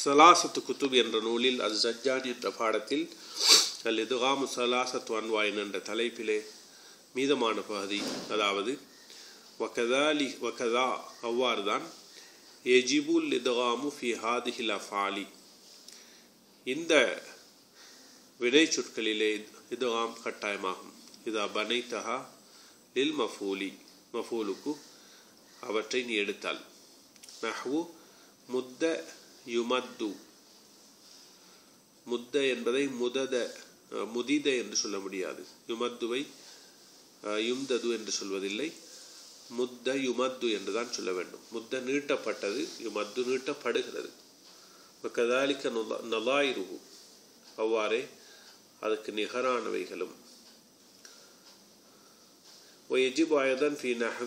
சலாசத்து குத்துப் என்ற நூலில் அது ஜஜ்ஜான் என்ற பாடத்தில் அல் இதுகாமு சலாசத்து அன்வாயின் என்ற தலைப்பிலே மீதமான பகுதி அதாவது வகதாலி வகதா அவ்வாறுதான் எஜிபுல் இதுகாமு ஃபி ஹாதிஹில் அஃபாலி இந்த வினை சொற்களிலே இதுகாம் கட்டாயமாகும் இதா பனைத்தஹா லில் மஃபூலி மஃபூலுக்கு அவற்றை நீ எடுத்தால் நஹ்வு முத்த யுமத்து முத்த என்பதை முதத முதித என்று சொல்ல முடியாது யுமத்துவை யும்தது என்று சொல்வதில்லை முத்த யுமத்து என்று தான் சொல்ல வேண்டும் முத்த நீட்டப்பட்டது யுமத்து நீட்டப்படுகிறது கதாலிக்க நலாயிருகு அவ்வாறே அதுக்கு நிகரானவைகளும் ويجب أيضا في نحو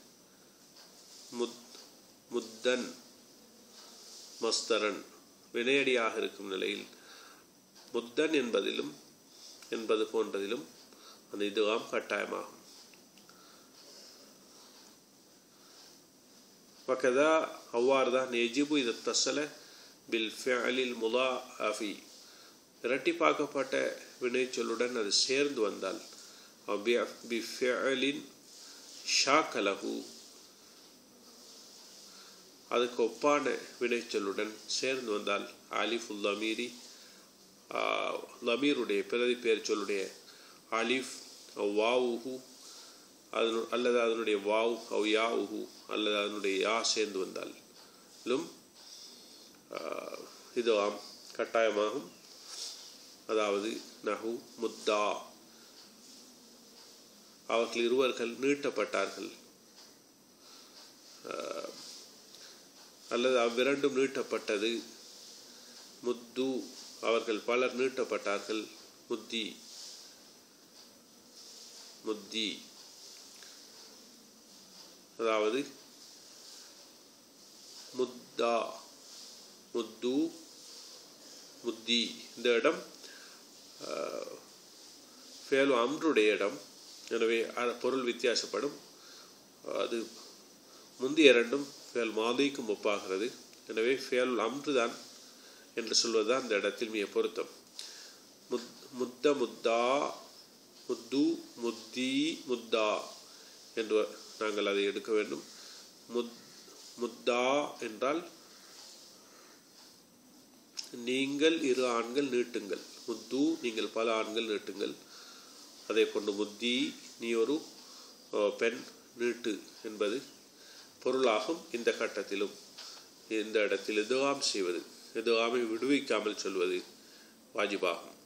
முத் முத்தன் மஸ்தரன் வினையடியாக இருக்கும் நிலையில் முத்தன் என்பதிலும் என்பது போன்றதிலும் அந்த இதுவாம் கட்டாயமாகும் وكذا அவ்வாறுதான் எஜிபு இது தசல பில் ஃபியலில் முலா அஃபி இரட்டிப்பாக்கப்பட்ட வினைச்சொல்லுடன் அது சேர்ந்து வந்தால் பிஃபியலின் ஷாக்கலகு அதுக்கு ஒப்பான வினைச்சொல்லுடன் சேர்ந்து வந்தால் அலிஃபுல் லமீரி லமீருடைய பிரதி பெயர் சொல்லுடைய அலிஃப் வாவுஹு அதனு அல்லது அதனுடைய வாவ் அவ் யாவுஹு அல்லது அதனுடைய யா சேர்ந்து வந்தாலும் இது ஆம் கட்டாயமாகும் அதாவது நஹு முத்தா அவர்கள் இருவர்கள் நீட்டப்பட்டார்கள் அல்லது அவ்விரண்டும் நீட்டப்பட்டது முத்து அவர்கள் பலர் நீட்டப்பட்டார்கள் முத்தி முத்தி அதாவது முத்தா முத்து முத்தி இந்த இடம் ஃபேலு அம்ருடைய இடம் எனவே பொருள் வித்தியாசப்படும் அது முந்தைய இரண்டும் ஃபேல் மாதிக்கும் ஒப்பாகிறது எனவே ஃபேல் அம்ரு தான் என்று சொல்வதுதான் அந்த இடத்தில் மிக பொருத்தம் முத் முத்த முத்தா முத்து முத்தி முத்தா என்று நாங்கள் அதை எடுக்க வேண்டும் முத் முத்தா என்றால் நீங்கள் இரு ஆண்கள் நீட்டுங்கள் முத்து நீங்கள் பல ஆண்கள் நீட்டுங்கள் அதே போன்று முத்தி நீ ஒரு பெண் நீட்டு என்பது பொருளாகும் இந்த கட்டத்திலும் இந்த இடத்தில் எதுவாம் செய்வது எதுவாமை விடுவிக்காமல் சொல்வது வாஜிபாகும்